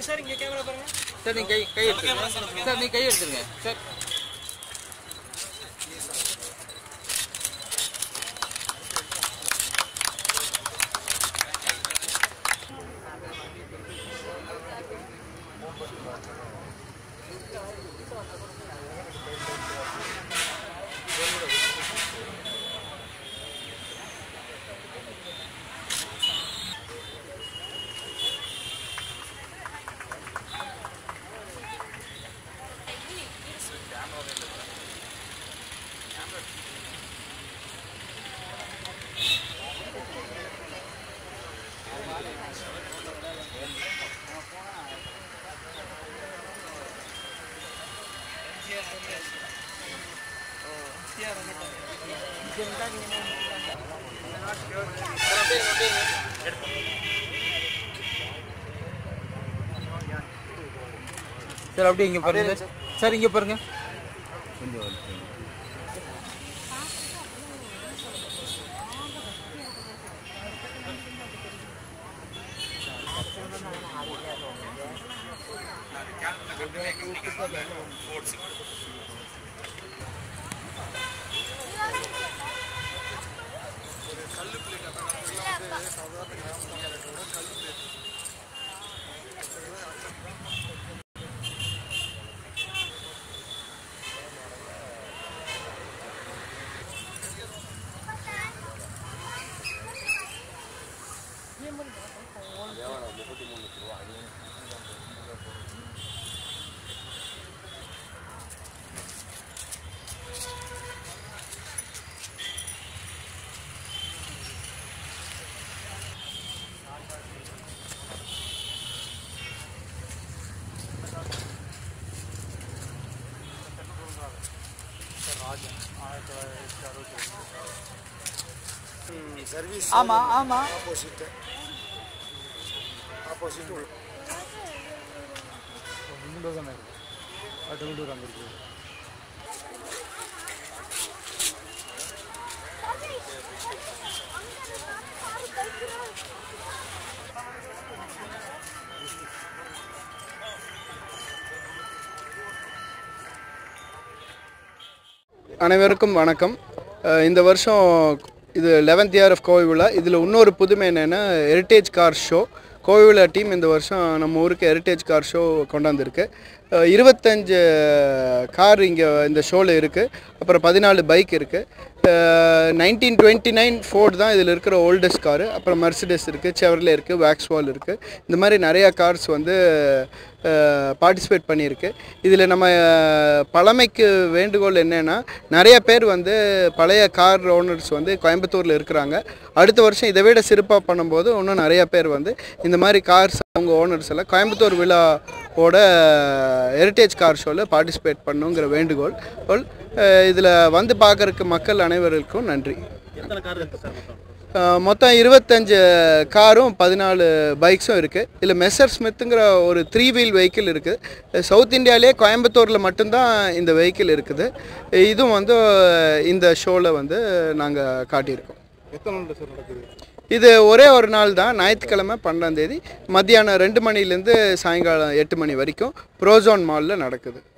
Sir இங்க camera பாருங்க sir நீங்க கை கை எடுத்துருங்க சார் நீங்க கை எடுத்துருங்க சார் சார் அப்படியே இங்க பாருங்க சார். சார் இங்க பாருங்க கொஞ்சம் வந்து. சர்வீஸ் ஆமா ஆமா ஆப்போசிட் ஆப்போசிட் அனைவருக்கும் வணக்கம் அஹ் இந்த வருஷம் இது லெவன்த் இயர் ஆஃப் கோவை விழா இதில் இன்னொரு புதுமை என்னென்னா ஹெரிட்டேஜ் கார் ஷோ கோவை விழா டீம் இந்த வருஷம் நம்ம ஊருக்கு ஹெரிட்டேஜ் கார் ஷோ கொண்டாந்துருக்கு அஹ் இருபத்தஞ்சு கார் இங்கே இந்த ஷோவில் இருக்குது அப்புறம் பதினாலு பைக் இருக்குது நைன்டீன் டுவெண்ட்டி நைன் ஃபோர்ட் தான் இதில் இருக்கிற ஓல்டஸ்ட் காரு அப்புறம் மெர்சிடஸ் இருக்குது செவர்லே இருக்குது வேக்ஸ்வால் இருக்குது இந்த மாதிரி நிறையா கார்ஸ் வந்து பார்ட்டிசிபேட் பண்ணியிருக்கு இதில் நம்ம அஹ், பழமைக்கு வேண்டுகோள் என்னென்னா நிறைய பேர் வந்து பழைய கார் ஓனர்ஸ் வந்து கோயம்புத்தூரில் இருக்கிறாங்க அடுத்த வருஷம் இதை விட சிறப்பாக பண்ணும்போது இன்னும் நிறைய பேர் வந்து இந்த மாதிரி கார்ஸ் அவங்க ஓனர்ஸ் எல்லாம் கோயம்புத்தூர் விழாவோட ஹெரிட்டேஜ் கார் ஷோவில் பார்ட்டிசிபேட் பண்ணுங்கிற வேண்டுகோள் இதில் வந்து பார்க்குறக்கு மக்கள் அனைவருக்கும் நன்றி அஹ் மொத்தம் இருபத்தஞ்சு காரும் பதினாலு பைக்ஸும் இருக்குது இதில் மெஸ்ஸர் ஸ்மித்துங்கிற ஒரு த்ரீ வீல் வெஹிக்கிள் இருக்குது சவுத் இந்தியாவிலே கோயம்புத்தூரில் மட்டும்தான் இந்த வெஹிக்கிள் இருக்குது இதுவும் வந்து இந்த ஷோவில் வந்து நாங்கள் காட்டியிருக்கோம் இது ஒரே ஒரு நாள் தான் ஞாயிற்றுக்கிழமை பன்னெண்டாம் தேதி மத்தியானம் ரெண்டு மணிலேருந்து சாயங்காலம் எட்டு மணி வரைக்கும் ப்ரோசோன் மாலில் நடக்குது